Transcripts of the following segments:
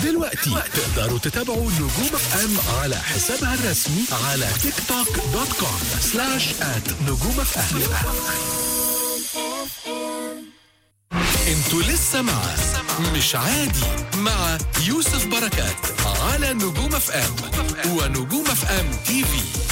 دلوقتي تقدروا تتابعوا نجوم اف ام على حسابها الرسمي على تيك توك دوت كوم سلاش ات نجوم اف ام انتوا لسه مع مش عادي مع يوسف بركات على نجوم اف ام ونجوم اف ام تي في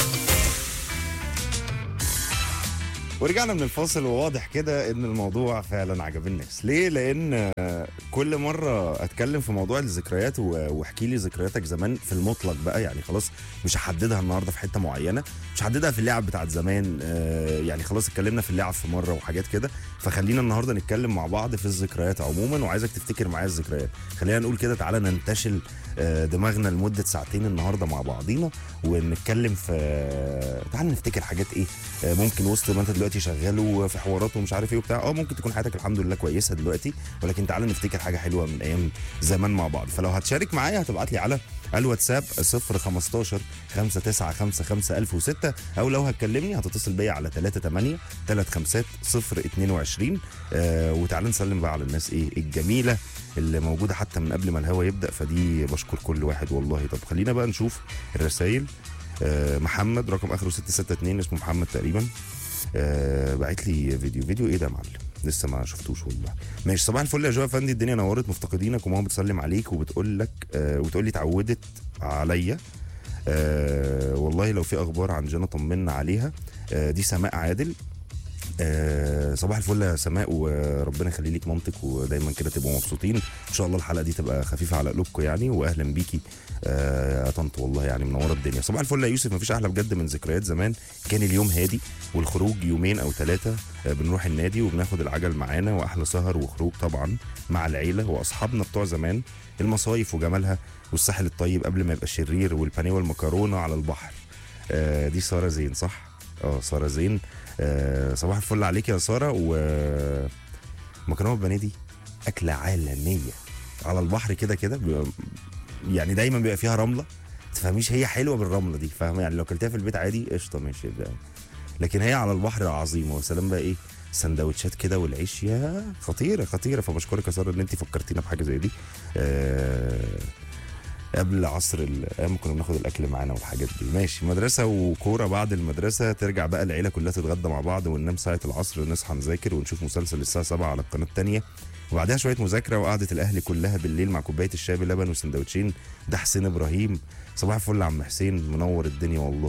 ورجعنا من الفاصل وواضح كده ان الموضوع فعلا عجب الناس ليه لان آه، كل مره اتكلم في موضوع الذكريات و- واحكي لي ذكرياتك زمان في المطلق بقى يعني خلاص مش هحددها النهارده في حته معينه مش هحددها في اللعب بتاعت زمان آه، يعني خلاص اتكلمنا في اللعب في مره وحاجات كده فخلينا النهارده نتكلم مع بعض في الذكريات عموما وعايزك تفتكر معايا الذكريات خلينا نقول كده تعالى ننتشل آه، دماغنا لمده ساعتين النهارده مع بعضينا ونتكلم في تعالى نفتكر حاجات ايه آه، ممكن وسط ما انت دلوقتي شغال وفي حوارات ومش عارف ايه وبتاع اه ممكن تكون حياتك الحمد لله كويسه دلوقتي ولكن تعالى نفتكر حاجه حلوه من ايام زمان مع بعض فلو هتشارك معايا هتبعت لي على الواتساب 015 5955006 او لو هتكلمني هتتصل بيا على 38 35 022 آه وتعالى نسلم بقى على الناس ايه الجميله اللي موجوده حتى من قبل ما الهوا يبدا فدي بشكر كل واحد والله طب خلينا بقى نشوف الرسائل آه محمد رقم اخره 662 اسمه محمد تقريبا آه بعت لي فيديو فيديو ايه ده يا معلم لسه ما شفتوش والله ماشي صباح الفل يا جو افندي الدنيا نورت مفتقدينك وماما بتسلم عليك وبتقول لك آه وبتقول لي اتعودت عليا آه والله لو في اخبار عن جنى طمنا عليها آه دي سماء عادل آه صباح الفل يا سماء وربنا يخلي لك مامتك ودايما كده تبقوا مبسوطين ان شاء الله الحلقه دي تبقى خفيفه على قلوبكم يعني واهلا بيكي آه يا طنط والله يعني منوره الدنيا صباح الفل يا يوسف مفيش احلى بجد من ذكريات زمان كان اليوم هادي والخروج يومين او ثلاثه آه بنروح النادي وبناخد العجل معانا واحلى سهر وخروج طبعا مع العيله واصحابنا بتوع زمان المصايف وجمالها والساحل الطيب قبل ما يبقى شرير والبانيه والمكرونه على البحر آه دي ساره زين صح اه ساره زين آه صباح الفل عليك يا ساره و مكرونه بانيه دي اكله عالميه على البحر كده كده بيبقى- يعني دايما بيبقى فيها رمله تفهميش هي حلوه بالرمله دي فاهمه يعني لو كلتها في البيت عادي قشطه ماشي ده. لكن هي على البحر عظيمه وسلام بقى ايه سندوتشات كده والعيش يا خطيره خطيره فبشكرك يا ساره ان انت فكرتينا بحاجه زي دي آه قبل عصر الايام كنا بناخد الاكل معانا والحاجات دي ماشي مدرسه وكوره بعد المدرسه ترجع بقى العيله كلها تتغدى مع بعض وننام ساعه العصر نصحى نذاكر ونشوف مسلسل الساعه 7 على القناه الثانيه وبعدها شويه مذاكره وقعده الاهل كلها بالليل مع كوبايه الشاي بلبن وسندوتشين ده حسين ابراهيم صباح الفل يا عم حسين منور الدنيا والله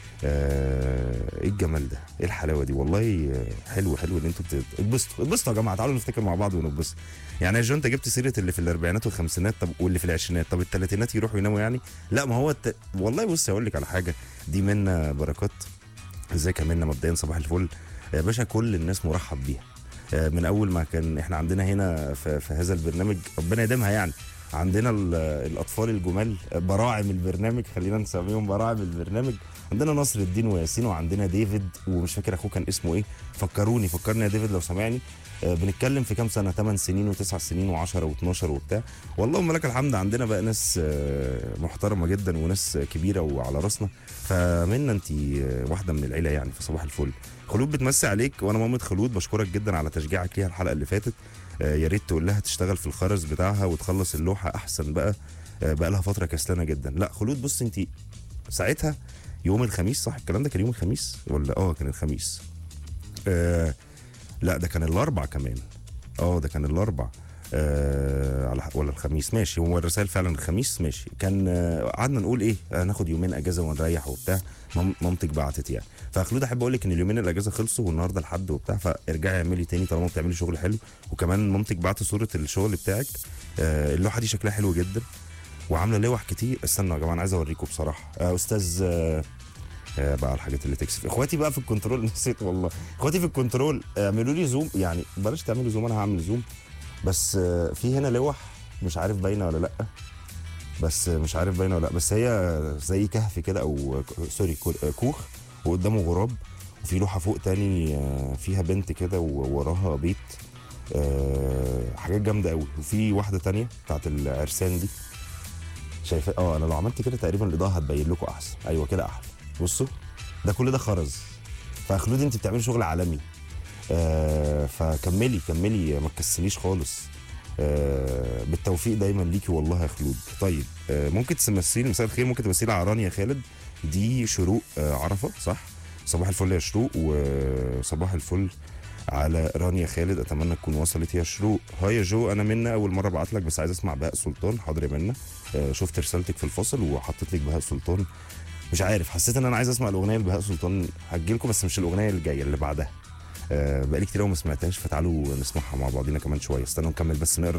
آه، ايه الجمال ده ايه الحلاوه دي والله آه، حلو حلو ان انتوا بت- اتبسطوا اتبسطوا يا جماعه تعالوا نفتكر مع بعض ونتبسط يعني يا جو انت جبت سيره اللي في الاربعينات والخمسينات طب واللي في العشرينات طب الثلاثينات يروحوا يناموا يعني لا ما هو الت... والله بص اقول لك على حاجه دي منا بركات ازيك يا منا مبدئيا صباح الفل يا باشا كل الناس مرحب بيها آه، من اول ما كان احنا عندنا هنا في, في هذا البرنامج ربنا يديمها يعني عندنا ال- الاطفال الجمال آه، براعم البرنامج خلينا نسميهم براعم البرنامج عندنا نصر الدين وياسين وعندنا ديفيد ومش فاكر اخوه كان اسمه ايه فكروني فكرني يا ديفيد لو سامعني آه، بنتكلم في كام سنه 8 سنين و9 سنين و10 و12 وبتاع والله لك الحمد عندنا بقى ناس آه، محترمه جدا وناس كبيره وعلى راسنا فمنا انت آه، واحده من العيله يعني فصباح الفل خلود بتمسي عليك وانا مامة خلود بشكرك جدا على تشجيعك ليها الحلقه اللي فاتت آه، يا ريت تقول لها تشتغل في الخرز بتاعها وتخلص اللوحه احسن بقى آه، بقى لها فتره كسلانه جدا لا خلود بص انت ساعتها يوم الخميس صح الكلام ده كان يوم الخميس ولا اه كان الخميس آه لا ده كان الاربع كمان اه ده كان الاربع آه على ولا الخميس ماشي هو الرسائل فعلا الخميس ماشي كان آه، قعدنا نقول ايه آه ناخد يومين اجازه ونريح وبتاع مام- مامتك بعتت يعني فخلود احب اقول لك ان اليومين الاجازه خلصوا والنهارده الحد وبتاع فارجعي اعملي تاني طالما بتعملي شغل حلو وكمان مامتك بعت صوره الشغل بتاعك آه اللوحه دي شكلها حلو جدا وعامله لوح كتير استنوا يا جماعه انا عايز اوريكم بصراحه آه استاذ آه آه بقى الحاجات اللي تكسب اخواتي بقى في الكنترول نسيت والله اخواتي في الكنترول اعملوا لي زوم يعني بلاش تعملوا زوم انا هعمل زوم بس آه في هنا لوح مش عارف باينه ولا لا بس مش عارف باينه ولا لا بس هي زي كهف كده او ك- سوري كو- كوخ وقدامه غراب وفي لوحه فوق تاني آه، فيها بنت كده ووراها بيت آه، حاجات جامده قوي وفي واحده تانية بتاعت العرسان دي شايفه اه انا لو عملت كده تقريبا الاضاءه هتبين لكم احسن ايوه كده احلى بصوا ده كل ده خرز فخلود انت بتعملي شغل عالمي آه فكملي كملي ما تكسليش خالص آه بالتوفيق دايما ليكي والله يا خلود طيب آه ممكن تمثلي مساء الخير ممكن تمثلي على رانيا خالد دي شروق آه عرفه صح صباح الفل يا شروق وصباح الفل على رانيا خالد اتمنى تكون وصلت يا شروق هاي يا جو انا منا اول مره ابعت لك بس عايز اسمع بهاء سلطان حاضر يا منا آه شفت رسالتك في الفصل وحطيت لك بهاء سلطان مش عارف حسيت ان انا عايز اسمع الاغنيه اللي بهاء سلطان هجيلكم بس مش الاغنيه اللي جايه اللي بعدها آه بقالي كتير قوي ما سمعتهاش فتعالوا نسمعها مع بعضينا كمان شويه استنوا نكمل بس نقرا